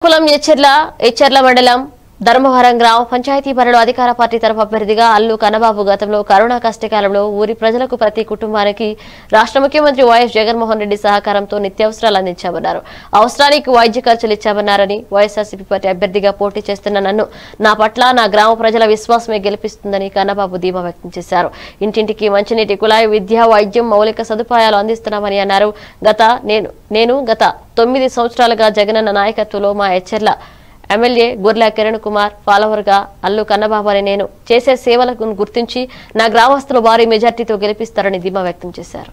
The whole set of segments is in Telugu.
శ్రీకాకుళం ఎచ్చెర్ల ఎచ్చెర్ల మండలం ధర్మవరం గ్రామ పంచాయతీ పరిలో అధికార పార్టీ తరఫు అభ్యర్థిగా అల్లు కన్నబాబు గతంలో కరోనా కష్టకాలంలో ఊరి ప్రజలకు ప్రతి కుటుంబానికి రాష్ట్ర ముఖ్యమంత్రి వైఎస్ జగన్మోహన్ రెడ్డి సహకారంతో నిత్యావసరాలు అందించామన్నారు అవసరానికి వైద్య ఖర్చులు ఇచ్చామన్నారని వైఎస్ఆర్సీపీ పార్టీ అభ్యర్థిగా పోటీ చేస్తున్న నన్ను నా పట్ల నా గ్రామ ప్రజల విశ్వాసమే గెలిపిస్తుందని కన్నబాబు ధీమా వ్యక్తం చేశారు ఇంటింటికి మంచినీటి కుళాయి విద్య వైద్యం మౌలిక సదుపాయాలు అందిస్తున్నామని అన్నారు గత నేను నేను గత తొమ్మిది సంవత్సరాలుగా జగనన్న నాయకత్వంలో మా ఎచ్చెర్ల ఎమ్మెల్యే గొర్ల కిరణ్ కుమార్ ఫాలోవర్గా అల్లు కన్నబాబు అని నేను చేసే సేవలకు గుర్తించి నా గ్రామస్తులు భారీ మెజార్టీతో గెలిపిస్తారని ధీమా వ్యక్తం చేశారు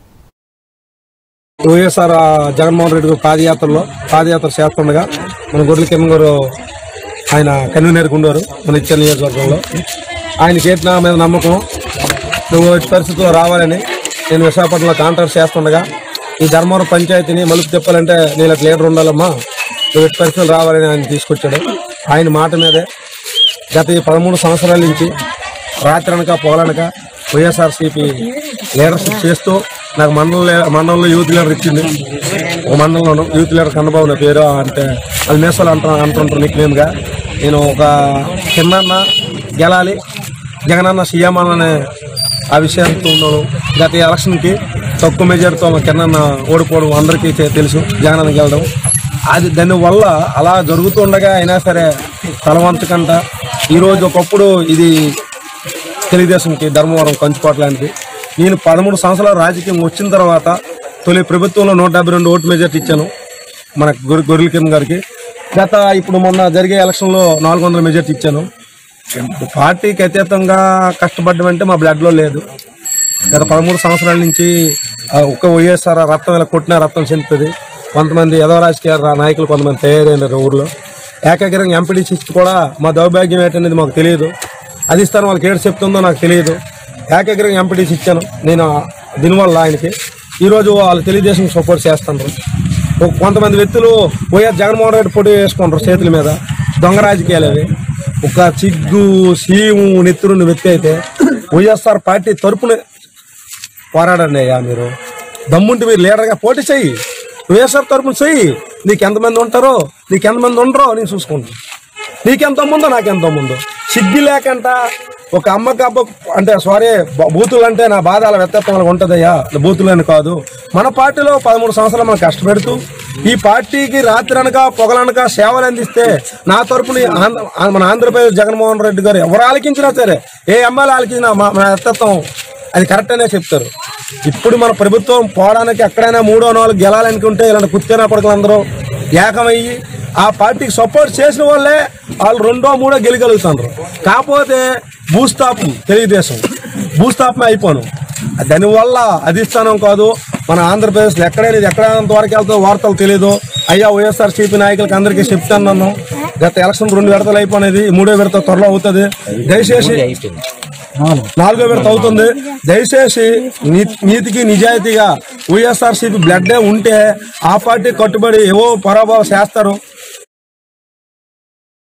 వైఎస్ఆర్ ఆ, జగన్మోహన్ రెడ్డి గారు పాదయాత్రలో పాదయాత్ర చేస్తుండగా మన గొర్రెల కిరణ్ గారు ఆయన కన్వీనర్గా ఉండేవారు మన ఇచ్చే నియోజకవర్గంలో ఆయన చేసిన మీద నమ్మకం నువ్వు ఇటు పరిస్థితుల్లో రావాలని నేను విశాఖపట్నంలో కాంట్రాక్ట్ చేస్తుండగా ఈ ధర్మవరం పంచాయతీని మలుపు తిప్పాలంటే నేను ఇట్లా లీడర్ ఉండాలమ్మా నువ్వు ఇటు పరిస్థితులు రావాలని ఆయన తీసుకొచ్చాడు ఆయన మాట మీదే గత ఈ పదమూడు సంవత్సరాల నుంచి రాత్రి అనక పొగలనక వైఎస్ఆర్సీపీ లీడర్షిప్ చేస్తూ నాకు మండలం లే- మండలంలో యూత్ లీడర్ ఇచ్చింది ఒక మండలంలోను యూత్ లీడర్ కన్నబాబు నా పేరు అంటే అది మేసాలు అంట అంటుంటారు నిక్నేమ్గా నేను ఒక కిందన్న గెలాలి జగనన్న సీఎం అనే ఆ విషయంతో ఉన్నాను గత ఎలక్షన్కి తక్కువ మెజార్టీతో మా కిందన్న ఓడిపోవడం అందరికీ తె- తెలుసు జగనన్న గెలడం అది దానివల్ల అలా జరుగుతుండగా అయినా సరే తలవంచకంట ఈరోజు ఒకప్పుడు ఇది తెలుగుదేశంకి ధర్మవరం కంచుకోట లాంటిది నేను పదమూడు సంవత్సరాల రాజకీయం వచ్చిన తర్వాత తొలి ప్రభుత్వంలో నూట డెబ్బై రెండు ఓటు మెజార్టీ ఇచ్చాను మన గొర్రె గొర్రెల కిరణ్ గారికి గత ఇప్పుడు మొన్న జరిగే ఎలక్షన్లో నాలుగు వందల మెజార్టీ ఇచ్చాను పార్టీకి అతీతంగా కష్టపడడం అంటే మా బ్లడ్లో లేదు గత పదమూడు సంవత్సరాల నుంచి ఆ, ఒక్క వైఎస్ఆర్ రక్తం ఇలా కొట్టిన రక్తం చెందుతుంది కొంతమంది యదవ రాజకీయ రా- నాయకులు కొంతమంది తయారైనారు ఊర్లో ఏకాగ్రంగా ఎంపీడీ ఇచ్చి కూడా మా దౌర్భాగ్యం ఏంటనేది మాకు తెలియదు అది ఇస్తాను వాళ్ళకి ఏడు చెప్తుందో నాకు తెలియదు ఏకాగ్రంగా ఎంపీడీ ఇచ్చాను నేను ఆ- దీనివల్ల ఆయనకి ఈరోజు వాళ్ళు తెలుగుదేశం సపోర్ట్ చేస్తున్నారు ఒక కొంతమంది వ్యక్తులు వైఎస్ జగన్మోహన్ రెడ్డి పోటీ వేసుకుంటారు చేతుల మీద దొంగ రాజకీయాలు అవి ఒక చిగ్గు సీము నెత్తురుని వ్యక్తి అయితే వైఎస్ఆర్ పార్టీ తరపున పోరాడండి అయ్యా మీరు దమ్ముంటే మీరు లీడర్గా పోటీ చెయ్యి వైఎస్ఆర్ తరపున చెయ్యి నీకు ఎంతమంది ఉంటారో నీకు ఎంతమంది ఉండరో నేను చూసుకుంటాను నీకెంత ముందో నాకెంత ముందో సిగ్గి లేకంట ఒక అమ్మకి అబ్బ అంటే సారీ బ- బూతులు అంటే నా బాధ అలా వ్యక్తిత్వం అలా ఉంటుందయ్యా బూతులని కాదు మన పార్టీలో పదమూడు సంవత్సరాలు మనం కష్టపెడుతూ ఈ పార్టీకి రాత్రి అనక పొగలనక సేవలు అందిస్తే నా తరపున ఈ ఆంధ్ర- ఆ- మన ఆంధ్రప్రదేశ్ జగన్మోహన్ రెడ్డి గారు ఎవరు ఆలకించినా సరే ఏ ఎమ్మెల్యే ఆలకించినా మా మన వ్యక్తిత్వం అది కరెక్ట్ అనే చెప్తారు ఇప్పుడు మన ప్రభుత్వం పోవడానికి ఎక్కడైనా మూడో నాలుగు గెలాలనుకుంటే ఇలాంటి కుత్తేనా కొడుకులందరూ ఏకమయ్యి ఆ పార్టీకి సపోర్ట్ చేసిన వాళ్ళే వాళ్ళు రెండో మూడో గెలగలుగుతున్నారు కాకపోతే భూస్థాపం తెలుగుదేశం భూస్థాపమే అయిపోను దానివల్ల అధిష్టానం కాదు మన ఆంధ్రప్రదేశ్లో ఎక్కడైనా ఇది ఎక్కడ వరకు వెళ్తుందో వార్తలు తెలియదు అయ్యా వైఎస్ఆర్ సిపి నాయకులకి అందరికీ చెప్తాను నన్ను గత ఎలక్షన్ రెండు విడతలు అయిపోయినది మూడో విడత త్వరలో అవుతుంది దయచేసి నాలుగో విడత అవుతుంది దయచేసి నీ- నీతికి నిజాయితీగా వైఎస్ఆర్సీపీ బ్లడ్ ఉంటే ఆ పార్టీ కట్టుబడి ఏవో పరాభావం చేస్తారు